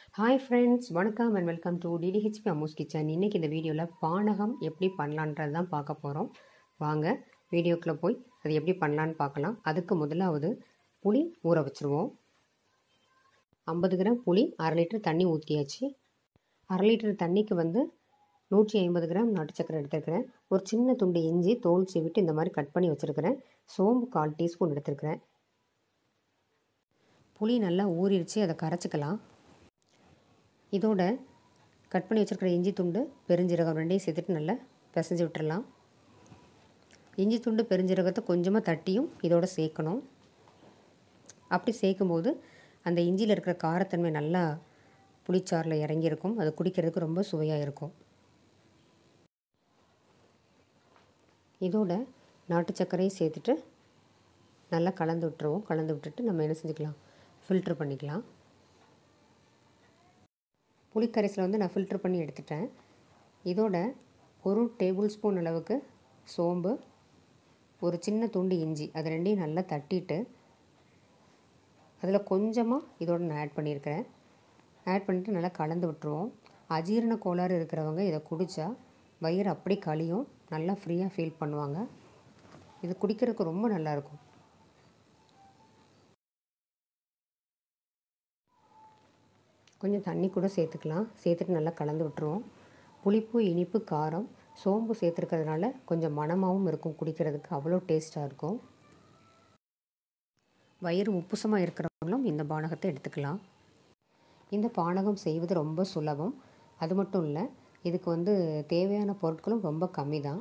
hi friends வணக்கம் and welcome to டிடிஹெச்பி Ammu's kitchen இன்றைக்கி இந்த வீடியோவில் பானகம் எப்படி பண்ணலான்றது தான் பார்க்க போகிறோம் வாங்க வீடியோக்குள்ளே போய் அது எப்படி பண்ணலான்னு பார்க்கலாம் அதுக்கு முதலாவது புளி ஊற வச்சுருவோம் ஐம்பது கிராம் புளி அரை லிட்டர் தண்ணி ஊற்றியாச்சு அரை லிட்டர் தண்ணிக்கு வந்து நூற்றி ஐம்பது கிராம் நாட்டு சக்கரை எடுத்துருக்கிறேன் ஒரு சின்ன துண்டு இஞ்சி தோல் சீவிட்டு இந்த மாதிரி கட் பண்ணி வச்சுருக்கிறேன் சோம்பு கால் டீஸ்பூன் எடுத்துருக்கிறேன் புளி நல்லா ஊறிடுச்சு அதை கரைச்சிக்கலாம் இதோட கட் பண்ணி வச்சுருக்கிற இஞ்சி துண்டு பெருஞ்சீரகம் ரெண்டையும் சேர்த்துட்டு நல்லா பிசைஞ்சு விட்டுறலாம் இஞ்சி துண்டு பெருஞ்சீரகத்தை கொஞ்சமாக தட்டியும் இதோட சேர்க்கணும் அப்படி சேர்க்கும்போது அந்த இஞ்சியில் இருக்கிற காரத்தன்மை நல்லா புளிச்சாறில் இறங்கியிருக்கும் அது குடிக்கிறதுக்கு ரொம்ப சுவையாக இருக்கும் இதோட நாட்டு சர்க்கரையும் சேர்த்துட்டு நல்லா கலந்து விட்டுருவோம் கலந்து விட்டுட்டு நம்ம என்ன செஞ்சுக்கலாம் ஃபில்ட்ரு பண்ணிக்கலாம் புளிக்கரைசலை வந்து நான் ஃபில்ட்ரு பண்ணி எடுத்துட்டேன் இதோட ஒரு டேபிள் ஸ்பூன் அளவுக்கு சோம்பு ஒரு சின்ன துண்டு இஞ்சி அது ரெண்டையும் நல்லா தட்டிட்டு அதில் கொஞ்சமாக இதோட நான் ஆட் பண்ணியிருக்கிறேன் ஆட் பண்ணிவிட்டு நல்லா கலந்து விட்டுருவோம் அஜீரண கோளாறு இருக்கிறவங்க இதை குடித்தா வயிறு அப்படி கழியும் நல்லா ஃப்ரீயாக ஃபீல் பண்ணுவாங்க இது குடிக்கிறதுக்கு ரொம்ப நல்லாயிருக்கும் கொஞ்சம் தண்ணி கூட சேர்த்துக்கலாம் சேர்த்துட்டு நல்லா கலந்து விட்டுருவோம் புளிப்பு இனிப்பு காரம் சோம்பு சேர்த்துருக்கிறதுனால கொஞ்சம் மணமாகவும் இருக்கும் குடிக்கிறதுக்கு அவ்வளோ டேஸ்ட்டாக இருக்கும் வயிறு உப்புசமாக இருக்கிறவங்களும் இந்த பானகத்தை எடுத்துக்கலாம் இந்த பானகம் செய்வது ரொம்ப சுலபம் அது மட்டும் இல்லை இதுக்கு வந்து தேவையான பொருட்களும் ரொம்ப கம்மி தான்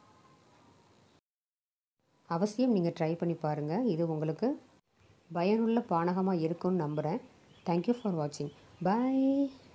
அவசியம் நீங்கள் ட்ரை பண்ணி பாருங்கள் இது உங்களுக்கு பயனுள்ள பானகமாக இருக்கும்னு நம்புகிறேன் தேங்க்யூ ஃபார் வாட்சிங் பாய்